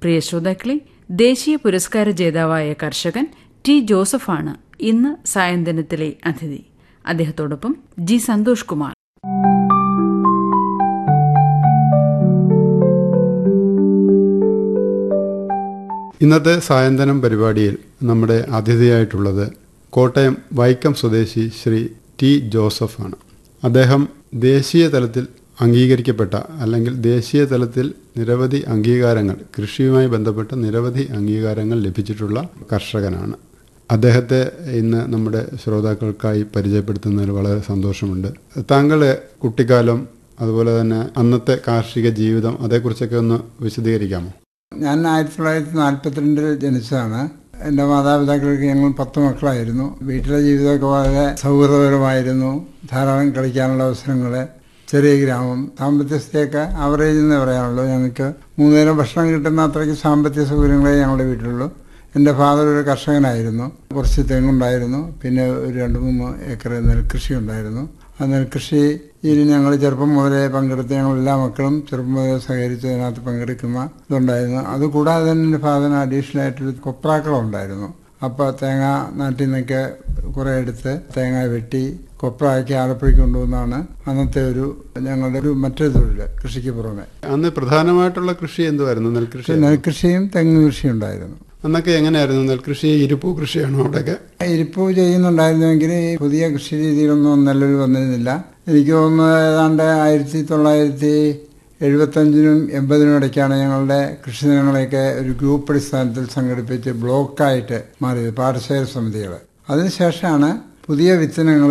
പ്രിയ ശ്രോതാക്കളെ ദേശീയ പുരസ്കാര ജേതാവായ കർഷകൻ ടി ജോസഫാണ് ഇന്ന് സായന്തനത്തിലെ അതിഥി അദ്ദേഹത്തോടൊപ്പം ജി സന്തോഷ് കുമാർ ഇന്നത്തെ സായന്തനം പരിപാടിയിൽ നമ്മുടെ അതിഥിയായിട്ടുള്ളത് കോട്ടയം വൈക്കം സ്വദേശി ശ്രീ ടി ജോസഫാണ് അദ്ദേഹം ദേശീയ തലത്തിൽ അംഗീകരിക്കപ്പെട്ട അല്ലെങ്കിൽ ദേശീയ തലത്തിൽ നിരവധി അംഗീകാരങ്ങൾ കൃഷിയുമായി ബന്ധപ്പെട്ട നിരവധി അംഗീകാരങ്ങൾ ലഭിച്ചിട്ടുള്ള കർഷകനാണ് അദ്ദേഹത്തെ ഇന്ന് നമ്മുടെ ശ്രോതാക്കൾക്കായി പരിചയപ്പെടുത്തുന്നതിൽ വളരെ സന്തോഷമുണ്ട് താങ്കൾ കുട്ടിക്കാലം അതുപോലെ തന്നെ അന്നത്തെ കാർഷിക ജീവിതം അതേക്കുറിച്ചൊക്കെ ഒന്ന് വിശദീകരിക്കാമോ ഞാൻ ആയിരത്തി തൊള്ളായിരത്തി നാൽപ്പത്തിരണ്ടിൽ ജനിച്ചതാണ് എൻ്റെ മാതാപിതാക്കൾക്ക് ഞങ്ങൾ പത്ത് മക്കളായിരുന്നു വീട്ടിലെ ജീവിതമൊക്കെ വളരെ സൗഹൃദപരമായിരുന്നു ധാരാളം കളിക്കാനുള്ള അവസരങ്ങൾ ചെറിയ ഗ്രാമം സാമ്പത്തിക സ്ഥിതിയൊക്കെ ആവറേജ് എന്ന് പറയാനുള്ളൂ ഞങ്ങൾക്ക് മൂന്ന് നേരം ഭക്ഷണം കിട്ടുന്ന അത്രയ്ക്ക് സാമ്പത്തിക സൗകര്യങ്ങളെ ഞങ്ങളുടെ വീട്ടിലുള്ളൂ എൻ്റെ ഫാദർ ഒരു കർഷകനായിരുന്നു കുറച്ച് തെങ്ങുണ്ടായിരുന്നു പിന്നെ ഒരു രണ്ട് മൂന്ന് ഏക്കർ നെൽകൃഷി ഉണ്ടായിരുന്നു ആ നെൽകൃഷിയിൽ ഞങ്ങൾ ചെറുപ്പം മുതലേ പങ്കെടുത്ത് ഞങ്ങൾ എല്ലാ മക്കളും ചെറുപ്പം മുതലേ സഹകരിച്ച് അതിനകത്ത് പങ്കെടുക്കുന്ന ഇതുണ്ടായിരുന്നു അതുകൂടാതെ തന്നെ എൻ്റെ ഫാദറിന് അഡീഷണൽ ആയിട്ടൊരു കൊപ്രാക്കളം ഉണ്ടായിരുന്നു അപ്പോൾ തേങ്ങ നാട്ടിൽ നിന്നൊക്കെ കുറേ എടുത്ത് തേങ്ങ വെട്ടി കൊപ്രാക്കി ആലപ്പുഴയ്ക്ക് കൊണ്ടുവന്നാണ് അന്നത്തെ ഒരു ഞങ്ങളുടെ ഒരു മറ്റൊരു തൊഴിൽ കൃഷിക്ക് പുറമെ അന്ന് പ്രധാനമായിട്ടുള്ള കൃഷി എന്തുമായിരുന്നു നെൽകൃഷി നെൽകൃഷിയും തെങ്ങ് കൃഷിയും ഉണ്ടായിരുന്നു അന്നൊക്കെ എങ്ങനെയായിരുന്നു നെൽകൃഷി ഇരിപ്പൂ കൃഷിയാണോ അവിടെയൊക്കെ ഇരിപ്പ് ചെയ്യുന്നുണ്ടായിരുന്നുവെങ്കിൽ ഈ പുതിയ കൃഷി രീതികളൊന്നും നിലവിൽ വന്നിരുന്നില്ല എനിക്ക് തോന്നുന്നു ഏതാണ്ട് ആയിരത്തി തൊള്ളായിരത്തി എഴുപത്തഞ്ചിനും എൺപതിനും ഇടയ്ക്കാണ് ഞങ്ങളുടെ കൃഷി ദിനങ്ങളെയൊക്കെ ഒരു ഗ്രൂപ്പ് അടിസ്ഥാനത്തിൽ സംഘടിപ്പിച്ച് ബ്ലോക്കായിട്ട് മാറിയത് പാടശേഖര സമിതികൾ അതിനുശേഷമാണ് പുതിയ വിത്തിനങ്ങൾ